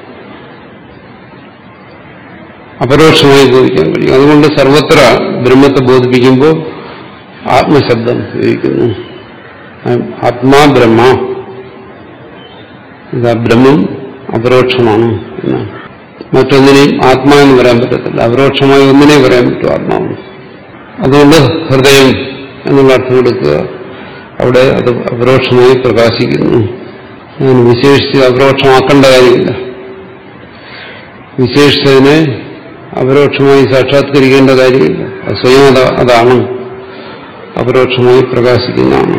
അപരോക്ഷമായി ബോധിക്കാൻ കഴിയും അതുകൊണ്ട് സർവത്ര ബ്രഹ്മത്തെ ബോധിപ്പിക്കുമ്പോൾ ആത്മശബ്ദം ഉപയോഗിക്കുന്നു ആത്മാ ബ്രഹ്മ ഇതാ ബ്രഹ്മം അപരോക്ഷമാണ് എന്നാണ് മറ്റൊന്നിനെയും ആത്മാ എന്ന് പറയാൻ പറ്റത്തില്ല അപരോക്ഷമായി ഒന്നിനെ പറയാൻ പറ്റും ആത്മാവ് അതുകൊണ്ട് ഹൃദയം എന്നുള്ള അർത്ഥം കൊടുക്കുക അവിടെ അത് അപരോക്ഷമായി പ്രകാശിക്കുന്നു അതിന് വിശേഷിച്ച് അപരോക്ഷമാക്കേണ്ട കാര്യമില്ല വിശേഷിച്ചതിനെ അപരോക്ഷമായി സാക്ഷാത്കരിക്കേണ്ട കാര്യമില്ല അത് സ്വയം അത അതാണ് അപരോക്ഷമായി പ്രകാശിക്കുന്നതാണ്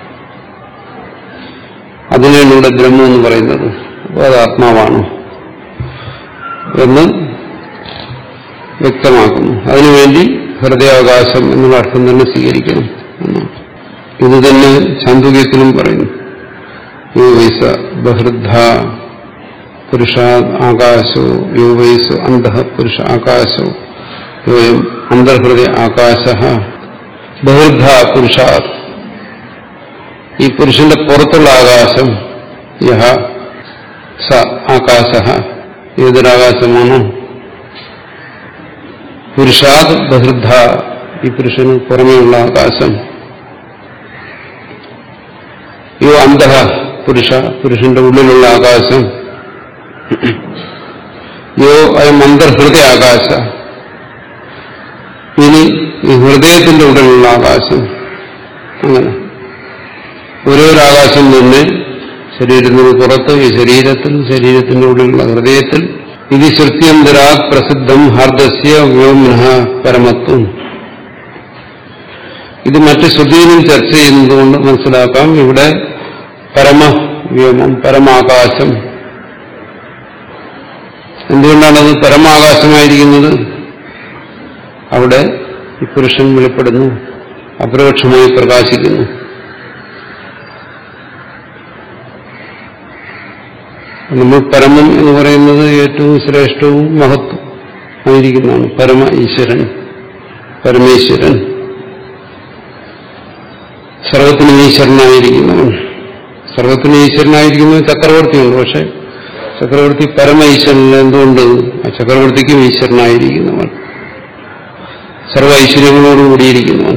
അതിനാണ് ഇവിടെ ബ്രഹ്മം എന്ന് പറയുന്നത് അപ്പോൾ അത് ആത്മാവാണ് എന്ന് വ്യക്തമാക്കുന്നു അതിനുവേണ്ടി ഹൃദയാവകാശം എന്നുള്ള അർത്ഥം തന്നെ സ്വീകരിക്കണം എന്നാണ് ഇത് തന്നെ ചാന്തുകത്തിലും പറയുന്നു യോ വൈസ ബഹൃദ്ധ പുരുഷ ആകാശോ യോ വൈസ് അന്ധ പുരുഷ ആകാശോ യോയം അന്തർഹൃദയ ആകാശ ബഹൃദ്ധ പുരുഷ ഈ പുരുഷന്റെ പുറത്തുള്ള ആകാശം യഹ സ ആകാശ ഏതൊരാകാശമാണോ പുരുഷാത് ബഹൃദ്ധ ഈ പുരുഷന് പുറമെയുള്ള ആകാശം യോ അന്ധ പുരുഷ പുരുഷന്റെ ഉള്ളിലുള്ള ആകാശം യോ അയം അന്തർഹൃദയ ആകാശ ഇനി ഈ ഹൃദയത്തിന്റെ ഉള്ളിലുള്ള ആകാശം അങ്ങനെ ഓരോരോ ആകാശം തന്നെ ശരീരത്തിന് പുറത്ത് ഈ ശരീരത്തിൽ ശരീരത്തിന്റെ ഉള്ളിലുള്ള ഹൃദയത്തിൽ ഇത് ശ്രുത്യന്തരാ പ്രസിദ്ധം ഹാർദസ്യ വ്യോമന പരമത്വം ഇത് മറ്റ് ശ്രുതിയിലും ചർച്ച ചെയ്യുന്നതുകൊണ്ട് മനസ്സിലാക്കാം ഇവിടെ പരമവ്യോമം പരമാകാശം എന്തുകൊണ്ടാണത് പരമാകാശമായിരിക്കുന്നത് അവിടെ ഈ പുരുഷൻ വെളിപ്പെടുന്നു അപരോക്ഷമായി പ്രകാശിക്കുന്നു നമ്മൾ പരമം എന്ന് പറയുന്നത് ഏറ്റവും ശ്രേഷ്ഠവും മഹത്വം ആയിരിക്കുന്നതാണ് പരമ ഈശ്വരൻ പരമേശ്വരൻ സർവത്തിന് ഈശ്വരനായിരിക്കുന്നവൻ സർവത്തിന് ഈശ്വരനായിരിക്കുന്നവൻ ചക്രവർത്തിയുണ്ട് പക്ഷെ ചക്രവർത്തി പരമ ഈശ്വരൻ എന്തുകൊണ്ട് ആ ചക്രവർത്തിക്കും ഈശ്വരനായിരിക്കുന്നവൻ സർവ ഐശ്വര്യങ്ങളോടും കൂടിയിരിക്കുന്നവൻ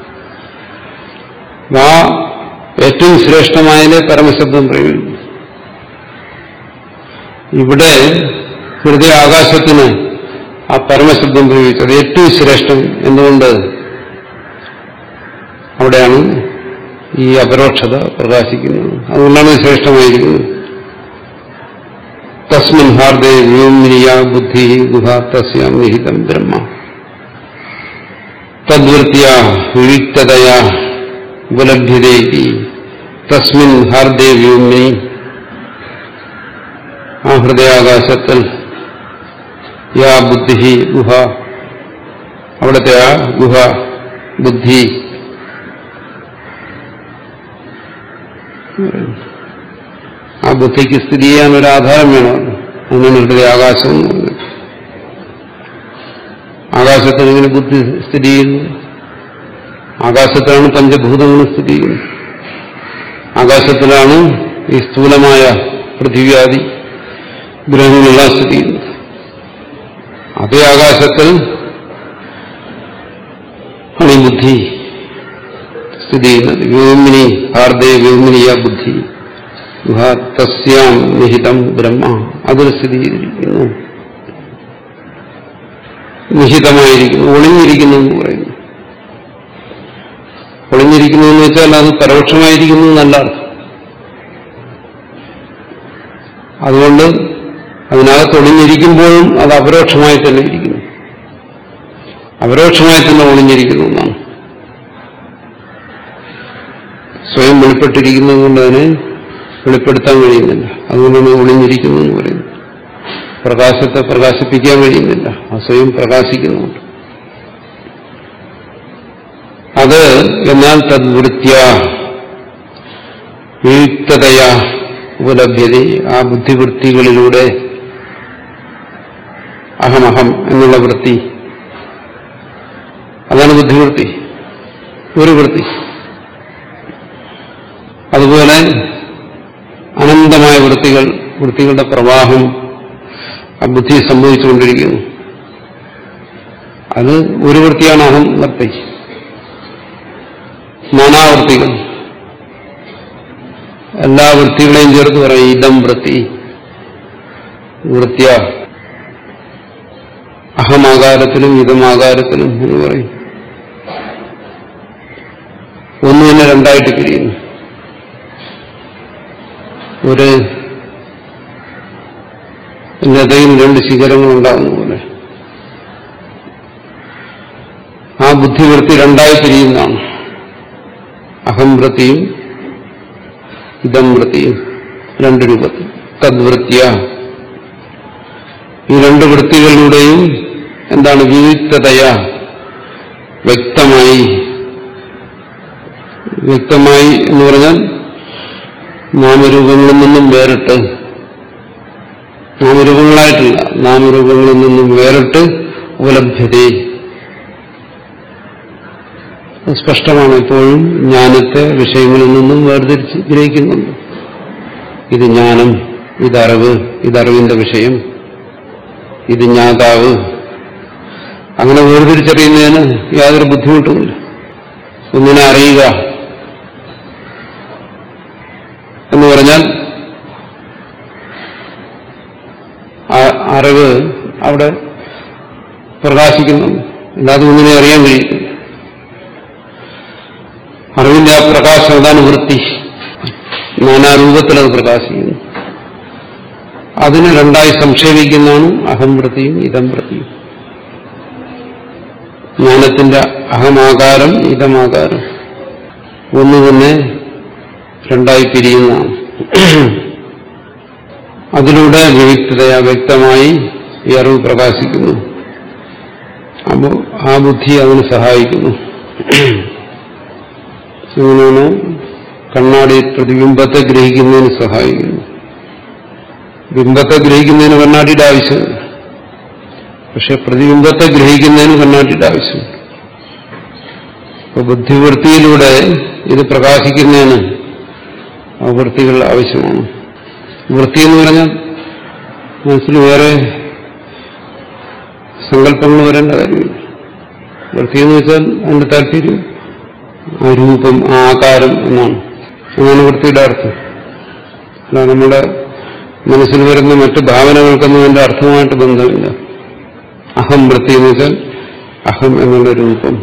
ആ ഏറ്റവും ശ്രേഷ്ഠമായതിനെ പരമശബ്ദം പ്രയോഗിക്കുന്നു ഇവിടെ ഹൃദയ ആകാശത്തിന് ആ പരമശബ്ദം പ്രയോഗിച്ചത് ഏറ്റവും ശ്രേഷ്ഠം എന്തുകൊണ്ട് അവിടെയാണ് ഈ അപരോക്ഷത പ്രകാശിക്കുന്നത് അതുകൊണ്ടാണ് ഇത് ശ്രേഷ്ഠമായിരിക്കുന്നത് തസ്മിൻ ഹാർദേ വ്യോമിനിയ ബുദ്ധി ഗുഹ തസ്യാം നിഹിതം ബ്രഹ്മ തദ്വൃത്യ വിവിക്തതയ ഉപലഭ്യതേതി തസ്മിൻ ഹാർദേ വ്യോമിനി ആ ഹൃദയാകാശത്തിൽ യാ ബുദ്ധി ഗുഹ അവിടുത്തെ ആ ഗുഹ ബുദ്ധി ആ ബുദ്ധിക്ക് സ്ഥിതി ചെയ്യാൻ ഒരു ആധാരം വേണം അതിനാണ് ഹൃദയാകാശം എന്ന് പറയുന്നത് ആകാശത്തിന് ഇങ്ങനെ ബുദ്ധി സ്ഥിതി ചെയ്യുന്നു ആകാശത്തിലാണ് പഞ്ചഭൂതങ്ങൾ സ്ഥിതി ചെയ്യുന്നത് ആകാശത്തിലാണ് ഈ സ്ഥൂലമായ പൃഥിവ്യാദി ഗ്രഹങ്ങളെല്ലാം സ്ഥിതി ചെയ്യുന്നത് അതേ ആകാശത്തിൽ ആണ് ഈ ബുദ്ധി സ്ഥിതി ചെയ്യുന്നത് വ്യോമിനി ഹാർദേ വ്യോമിനിയ ബുദ്ധി ഗുഹാ തസ്യാം നിഹിതം ബ്രഹ്മ അതിൽ സ്ഥിതി ചെയ്തിരിക്കുന്നു നിഹിതമായിരിക്കുന്നു ഒളിഞ്ഞിരിക്കുന്നു എന്ന് പറയുന്നു ഒളിഞ്ഞിരിക്കുന്നു എന്ന് വെച്ചാൽ അത് പരോക്ഷമായിരിക്കുന്നു എന്നല്ല അർത്ഥം അതുകൊണ്ട് അതിനകത്ത് ഒളിഞ്ഞിരിക്കുമ്പോഴും അത് അപരോക്ഷമായി തന്നെ ഇരിക്കുന്നു അപരോക്ഷമായി തന്നെ ഒളിഞ്ഞിരിക്കുന്നു എന്നാണ് സ്വയം വെളിപ്പെട്ടിരിക്കുന്നത് കൊണ്ട് അതിനെ വെളിപ്പെടുത്താൻ കഴിയുന്നില്ല അതുകൊണ്ടാണ് ഒളിഞ്ഞിരിക്കുന്നു എന്ന് പറയുന്നത് പ്രകാശത്തെ പ്രകാശിപ്പിക്കാൻ കഴിയുന്നില്ല ആ സ്വയം പ്രകാശിക്കുന്നുണ്ട് അത് എന്നാൽ തദ്വൃത്യ വിയുക്തതയ ഉപലഭ്യത ആ ബുദ്ധിവൃത്തികളിലൂടെ അഹമഹം എന്നുള്ള വൃത്തി അതാണ് ബുദ്ധിവൃത്തി ഒരു വൃത്തി അതുപോലെ അനന്തമായ വൃത്തികൾ വൃത്തികളുടെ പ്രവാഹം ആ ബുദ്ധി സംഭവിച്ചുകൊണ്ടിരിക്കുന്നു അത് ഒരു വൃത്തിയാണ് അഹം വൃത്തി നാനാവൃത്തികൾ എല്ലാ വൃത്തികളെയും ചേർത്ത് പറയും ഇതം വൃത്തി വൃത്യ അഹമാകാരത്തിലും ഇതമാകാരത്തിലും എന്ന് പറയും ഒന്ന് തന്നെ രണ്ടായിട്ട് പിരിയുന്നു ഒരു ലതയിൽ രണ്ട് ശിഖരങ്ങൾ ഉണ്ടാകുന്ന പോലെ ആ ബുദ്ധിവൃത്തി രണ്ടായി പിരിയുന്നതാണ് അഹംവൃത്തിയും ഇതം വൃത്തിയും രണ്ട് രൂപത്തിൽ തദ്വൃത്യ ഈ രണ്ട് വൃത്തികളിലൂടെയും എന്താണ് വിയുക്തതയ വ്യക്തമായി വ്യക്തമായി എന്ന് പറഞ്ഞാൽ നാമരൂപങ്ങളിൽ നിന്നും വേറിട്ട് നാമരൂപങ്ങളായിട്ടില്ല നാമരൂപങ്ങളിൽ നിന്നും വേറിട്ട് ഉപലഭ്യത സ്പഷ്ടമാണ് എപ്പോഴും ജ്ഞാനത്തെ വിഷയങ്ങളിൽ നിന്നും വേർതിരിച്ച് ഗ്രഹിക്കുന്നുണ്ട് ഇത് ജ്ഞാനം ഇതറിവ് ഇതറിവിന്റെ വിഷയം ഇത് ജ്ഞാതാവ് അങ്ങനെ വേർതിരിച്ചറിയുന്നതിന് യാതൊരു ബുദ്ധിമുട്ടുമില്ല ഒന്നിനെ അറിയുക എന്ന് പറഞ്ഞാൽ ആ അറിവ് അവിടെ പ്രകാശിക്കുന്നുണ്ട് അല്ലാതെ ഒന്നിനെ അറിയാൻ കഴിയില്ല അറിവിന്റെ ആ പ്രകാശം അതാണ് വൃത്തി നാനാരൂപത്തിൽ അത് പ്രകാശിക്കുന്നു അതിനെ രണ്ടായി സംക്ഷേപിക്കുന്നതാണ് അഹംവൃത്തിയും ഇതം വൃത്തിയും ജ്ഞാനത്തിന്റെ അഹമാകാരം ഇതമാകാരം ഒന്ന് തന്നെ രണ്ടായി പിരിയുന്നതാണ് അതിലൂടെ വിവിക്തതയ വ്യക്തമായി ഈ അറിവ് പ്രകാശിക്കുന്നു അപ്പോൾ ആ ബുദ്ധി അതിന് സഹായിക്കുന്നു അങ്ങനെയാണ് കണ്ണാടി പ്രതിബിംബത്തെ ഗ്രഹിക്കുന്നതിന് സഹായിക്കുന്നു ബിംബത്തെ ഗ്രഹിക്കുന്നതിന് കണ്ണാടിയുടെ ആവശ്യമില്ല പക്ഷെ പ്രതിബിംബത്തെ ഗ്രഹിക്കുന്നതിന് കണ്ണാടിയുടെ ആവശ്യമുണ്ട് അപ്പൊ ബുദ്ധിവൃത്തിയിലൂടെ ഇത് പ്രകാശിക്കുന്നതിന് ആ വൃത്തികൾ ആവശ്യമാണ് വൃത്തി എന്ന് പറഞ്ഞാൽ മനസ്സിൽ വേറെ സങ്കല്പങ്ങൾ വരേണ്ട കാര്യമില്ല വൃത്തി എന്ന് വെച്ചാൽ അതിന്റെ താല്പര്യം ആ രൂപം ആ ആകാരം എന്നാണ് എന്നാണ് വൃത്തിയുടെ അർത്ഥം അല്ല നമ്മുടെ മനസ്സിൽ വരുന്ന മറ്റ് ഭാവനകൾക്കൊന്നും അതിന്റെ അർത്ഥമായിട്ട് ബന്ധമില്ല അഹം വൃത്തി എന്ന് വെച്ചാൽ അഹം എന്നുള്ള രൂപം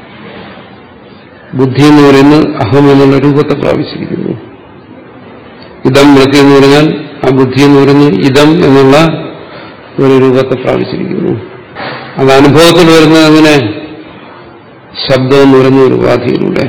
ബുദ്ധി എന്ന് പറയുന്നത് അഹം എന്നുള്ള രൂപത്തെ പ്രാപിച്ചിരിക്കുന്നു ഇതം വൃത്തി എന്ന് പറഞ്ഞാൽ ആ ബുദ്ധി എന്ന് പറയുന്നത് ഇതം എന്നുള്ള ഒരു രൂപത്തെ പ്രാപിച്ചിരിക്കുന്നു അത് അനുഭവത്തിൽ വരുന്നത് അങ്ങനെ ശബ്ദം എന്ന് പറയുന്ന ഒരു ഉപാധിയിലൂടെ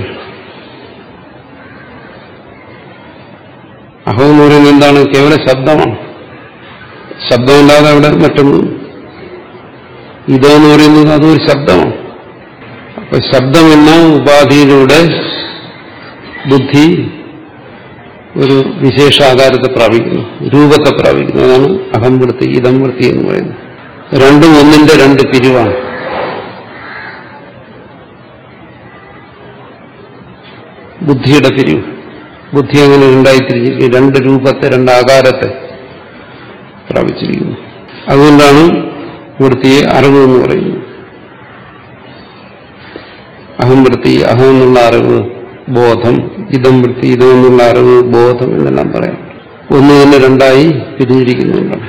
അഹം എന്ന് പറയുന്നത് എന്താണ് കേവല ശബ്ദമാണ് ശബ്ദമില്ലാതെ അവിടെ മറ്റൊന്നും ഇതെന്ന് പറയുന്നത് അതൊരു ശബ്ദമാണ് അപ്പൊ ശബ്ദമെന്ന ഉപാധിയിലൂടെ ബുദ്ധി ഒരു വിശേഷാകാരത്തെ പ്രാപിക്കുന്നു രൂപത്തെ പ്രാപിക്കുന്നു അതാണ് അഹംവൃത്തി ഇതംവൃത്തി എന്ന് പറയുന്നത് രണ്ടും ഒന്നിന്റെ രണ്ട് പിരിവാണ് ബുദ്ധിയുടെ പിരിവ് ബുദ്ധി അങ്ങനെ രണ്ടായിത്തിരിച്ചിരിക്കുന്നു രണ്ട് രൂപത്തെ രണ്ട് ആകാരത്തെ പ്രാപിച്ചിരിക്കുന്നു അതുകൊണ്ടാണ് വൃത്തിയെ അറിവ് എന്ന് പറയുന്നത് അഹം വൃത്തി അഹം എന്നുള്ള അറിവ് ബോധം ഇതം വൃത്തി ഇതം എന്നുള്ള അറിവ് ബോധം എന്നെല്ലാം പറയാം ഒന്ന് തന്നെ രണ്ടായി പിരിഞ്ഞിരിക്കുന്നുണ്ടാണ്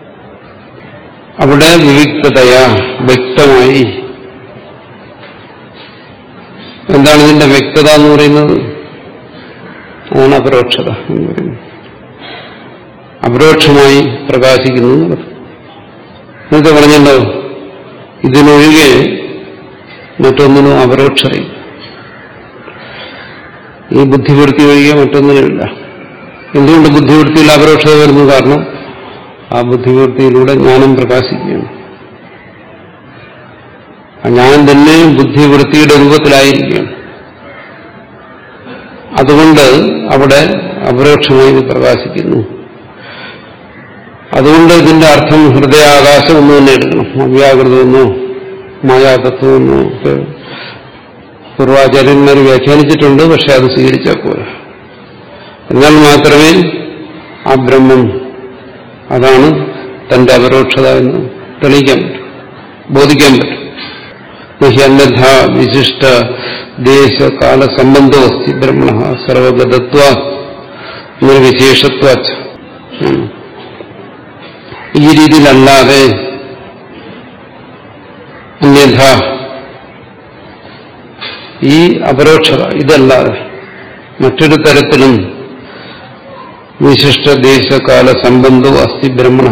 അവിടെ വിവിക്തതയാ വ്യക്തമായി എന്താണ് ഇതിന്റെ വ്യക്തത എന്ന് പറയുന്നത് അതാണ് അപരോക്ഷത എന്ന് പറയുന്നത് അപരോക്ഷമായി പ്രകാശിക്കുന്നു എന്നുള്ളത് നിങ്ങൾക്ക് പറഞ്ഞല്ലോ ഇതിനൊഴികെ മറ്റൊന്നിനും അപരോക്ഷതയില്ല ഈ ബുദ്ധിവൃത്തി ഒഴികെ മറ്റൊന്നിനുമില്ല എന്തുകൊണ്ട് ബുദ്ധിവൃത്തിയിൽ അപരോക്ഷത വരുന്നു കാരണം ആ ബുദ്ധിവൃത്തിയിലൂടെ ജ്ഞാനം പ്രകാശിക്കുകയാണ് ആ ജ്ഞാനം തന്നെ ബുദ്ധിവൃത്തിയുടെ രൂപത്തിലായിരിക്കുകയാണ് അതുകൊണ്ട് അവിടെ അപരോക്ഷമായി ഇത് പ്രകാശിക്കുന്നു അതുകൊണ്ട് ഇതിന്റെ അർത്ഥം ഹൃദയാകാശം എന്ന് തന്നെ എടുക്കണം അവ്യാകൃതമെന്നോ മായാതത്വമെന്നോ ഒക്കെ പൂർവാചാര്യന്മാർ വ്യാഖ്യാനിച്ചിട്ടുണ്ട് പക്ഷെ അത് സ്വീകരിച്ചാൽ പോരാ എന്നാൽ മാത്രമേ ആ ബ്രഹ്മം അതാണ് തന്റെ അപരോക്ഷത എന്ന് തെളിയിക്കാൻ പറ്റും ബോധിക്കാൻ പറ്റും നഹി അന്യഥ വിശിഷ്ട ദേശ കാല സംബന്ധോ അസ്തി ബ്രഹ്മണ സർവഗതത്വ നിർവിശേഷത്വ ഈ രീതിയിലല്ലാതെ അന്യഥ ഈ അപരോക്ഷത ഇതല്ലാതെ മറ്റൊരു തരത്തിലും വിശിഷ്ട ദേശകാല സംബന്ധവും അസ്ഥി ബ്രഹ്മണ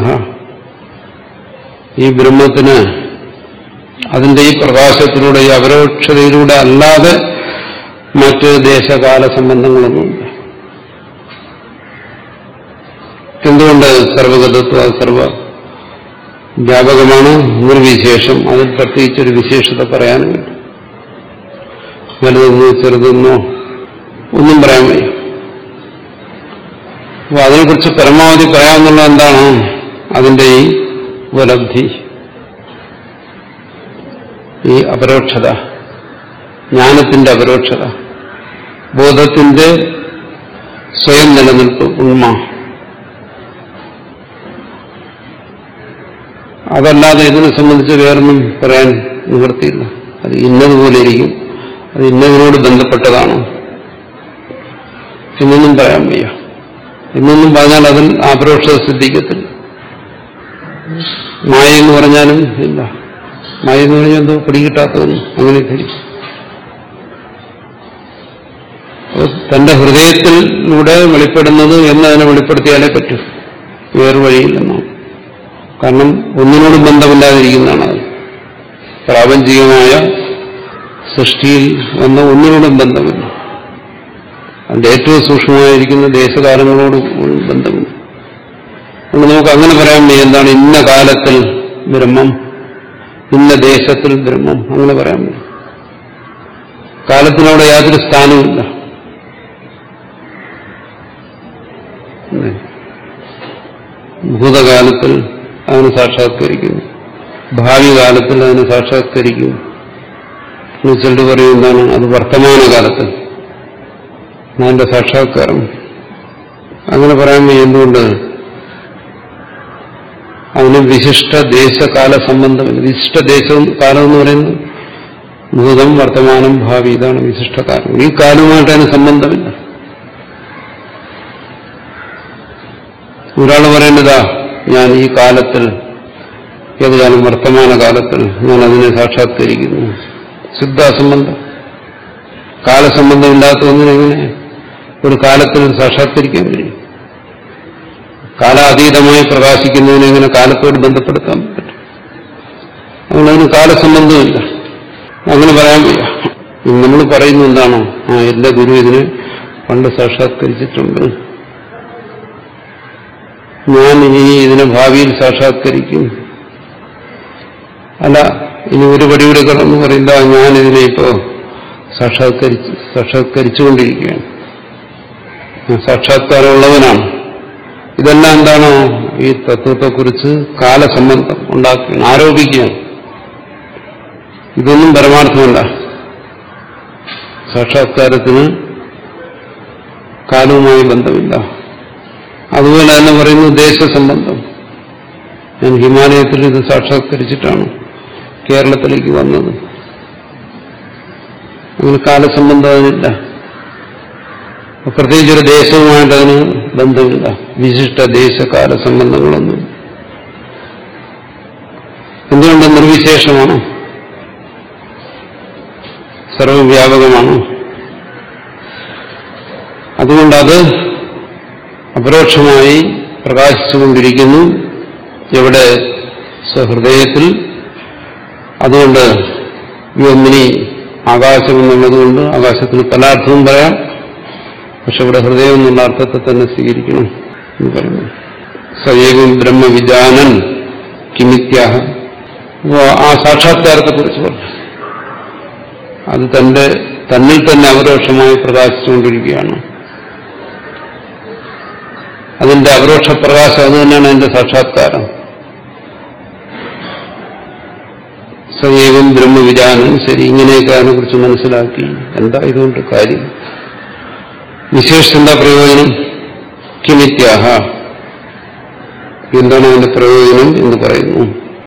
ഈ ബ്രഹ്മത്തിന് അതിന്റെ ഈ പ്രകാശത്തിലൂടെ ഈ അപരോക്ഷതയിലൂടെ അല്ലാതെ മറ്റ് ദേശകാല സംബന്ധങ്ങളൊന്നുമില്ല എന്തുകൊണ്ട് സർവഗതത്വ സർവ വ്യാപകമാണ് നിർവിശേഷം അതിൽ പ്രത്യേകിച്ചൊരു വിശേഷത പറയാനുമില്ല വലുതെന്നോ ചെറുതെന്നോ ഒന്നും പറയാൻ വയ്യ അപ്പൊ അതിനെക്കുറിച്ച് പരമാവധി പറയാമെന്നുള്ള എന്താണ് അതിന്റെ ഈ ഉപലബ്ധി ഈ അപരോക്ഷത ജ്ഞാനത്തിന്റെ അപരോക്ഷത ബോധത്തിന്റെ സ്വയം നിലനിൽപ്പ് ഉണ്മ അതല്ലാതെ ഇതിനെ സംബന്ധിച്ച് വേറൊന്നും പറയാൻ നിവൃത്തിയില്ല അത് ഇന്നതുപോലെ ഇരിക്കും അത് ഇന്നതിനോട് ബന്ധപ്പെട്ടതാണ് എന്നൊന്നും പറയാൻ വയ്യ എന്നൊന്നും പറഞ്ഞാൽ അതിൽ അപരോക്ഷത സിദ്ധിക്കത്തില്ല മായ എന്ന് പറഞ്ഞാലും ഇല്ല മായ എന്ന് പറഞ്ഞാൽ എന്തോ പിടികിട്ടാത്തതൊന്നും അങ്ങനെ ധരിക്കും തന്റെ ഹൃദയത്തിലൂടെ വെളിപ്പെടുന്നത് എന്നതിനെ വെളിപ്പെടുത്തിയാലേ പറ്റൂ വേറെ വഴിയില്ലെന്നാണ് കാരണം ഒന്നിനോടും ബന്ധമില്ലാതിരിക്കുന്നതാണ് അത് പ്രാപഞ്ചികമായ സൃഷ്ടിയിൽ വന്ന ഒന്നിനോടും ബന്ധമില്ല അതിന്റെ ഏറ്റവും സൂക്ഷ്മമായിരിക്കുന്ന ദേശകാലങ്ങളോട് ബന്ധമില്ല അതുകൊണ്ട് നമുക്ക് അങ്ങനെ പറയാൻ വയ്യ എന്താണ് ഇന്ന കാലത്തിൽ ബ്രഹ്മം ഇന്ന ദേശത്തിൽ ബ്രഹ്മം അങ്ങനെ പറയാൻ വയ്യ കാലത്തിനവിടെ യാതൊരു സ്ഥാനവുമില്ല ഭൂതകാലത്തിൽ അതിനെ സാക്ഷാത്കരിക്കുന്നു ഭാവി കാലത്തിൽ അതിനെ സാക്ഷാത്കരിക്കുന്നു എന്നുവെച്ചിട്ട് പറയും എന്താണ് അത് വർത്തമാന കാലത്തിൽ അതിന്റെ സാക്ഷാത്കാരം അങ്ങനെ പറയാൻ വയ്യ എന്തുകൊണ്ട് അതിന് വിശിഷ്ട ദേശകാല സംബന്ധമില്ല വിശിഷ്ട ദേശവും കാലം എന്ന് പറയുന്നത് ഭൂതം വർത്തമാനം ഭാവി ഇതാണ് വിശിഷ്ടകാലം ഈ കാലവുമായിട്ട് അതിന് സംബന്ധമില്ല ഒരാൾ പറയുന്നതാ ഞാൻ ഈ കാലത്തിൽ ഏത് കാലം വർത്തമാന കാലത്തിൽ ഞാൻ അതിനെ സാക്ഷാത്കരിക്കുന്നു സിദ്ധാസംബന്ധം കാലസംബന്ധമില്ലാത്ത ഒന്നിനെങ്ങനെ ഒരു കാലത്തിൽ സാക്ഷാത്കരിക്കാൻ കഴിയും കാലാതീതമായി പ്രകാശിക്കുന്നതിനെ എങ്ങനെ കാലത്തോട് ബന്ധപ്പെടുത്താൻ പറ്റും അതുകൊണ്ട് അതിന് കാലസംബന്ധമില്ല അങ്ങനെ പറയാൻ വയ്യ നമ്മൾ പറയുന്ന എന്താണോ ആ എല്ലാ ഗുരു ഇതിനെ പണ്ട് സാക്ഷാത്കരിച്ചിട്ടുണ്ട് ഞാൻ ഇനി ഇതിനെ ഭാവിയിൽ സാക്ഷാത്കരിക്കും അല്ല ഇനി ഒരു പടിയുടെ കടന്ന് പറയുന്ന ഞാൻ ഇതിനെ ഇപ്പോ സാക്ഷാത്കരിച്ച് സാക്ഷാത്കരിച്ചുകൊണ്ടിരിക്കുകയാണ് ഞാൻ സാക്ഷാത്കാരമുള്ളവനാണ് ഇതെല്ലാം എന്താണോ ഈ തത്വത്തെക്കുറിച്ച് കാലസംബന്ധം ഉണ്ടാക്കുകയാണ് ആരോപിക്കുകയാണ് ഇതൊന്നും പരമാർത്ഥമല്ല സാക്ഷാത്കാരത്തിന് കാലവുമായി ബന്ധമില്ല അതുപോലെ തന്നെ പറയുന്നു ദേശസംബന്ധം ഞാൻ ഹിമാലയത്തിൽ ഇത് സാക്ഷാത്കരിച്ചിട്ടാണ് കേരളത്തിലേക്ക് വന്നത് അങ്ങനെ കാലസംബന്ധം അതിനില്ല പ്രത്യേകിച്ചൊരു ദേശവുമായിട്ട് അതിന് ബന്ധമില്ല വിശിഷ്ട ദേശകാല സംബന്ധങ്ങളൊന്നും എന്തുകൊണ്ട് നിർവിശേഷമാണ് സർവവ്യാപകമാണ് അതുകൊണ്ടത് അപരോക്ഷമായി പ്രകാശിച്ചുകൊണ്ടിരിക്കുന്നു എവിടെ സ്വഹൃദയത്തിൽ അതുകൊണ്ട് വ്യോമിനി ആകാശം എന്നുള്ളതുകൊണ്ട് ആകാശത്തിന് പല അർത്ഥവും പറയാം പക്ഷെ ഇവിടെ ഹൃദയം എന്നുള്ള അർത്ഥത്തെ തന്നെ സ്വീകരിക്കണം എന്ന് പറയുന്നു സയേവം ബ്രഹ്മവിജാനൻ കിമിത്യാഹ അപ്പോ ആ സാക്ഷാത്കാരത്തെക്കുറിച്ച് പറഞ്ഞു അത് തന്റെ തന്നിൽ തന്നെ അപരോക്ഷമായി പ്രകാശിച്ചുകൊണ്ടിരിക്കുകയാണ് അതിന്റെ അപരോക്ഷ പ്രകാശം അത് തന്നെയാണ് അതിന്റെ സാക്ഷാത്കാരം സജീവം ബ്രഹ്മവിചാരം ശരി ഇങ്ങനെയൊക്കെ അതിനെക്കുറിച്ച് മനസ്സിലാക്കി എന്താ ഇതുകൊണ്ട് കാര്യം വിശേഷിച്ച് എന്താ പ്രയോജനം കിമിത്യാഹ എന്താണ് അതിന്റെ പ്രയോജനം എന്ന് പറയുന്നു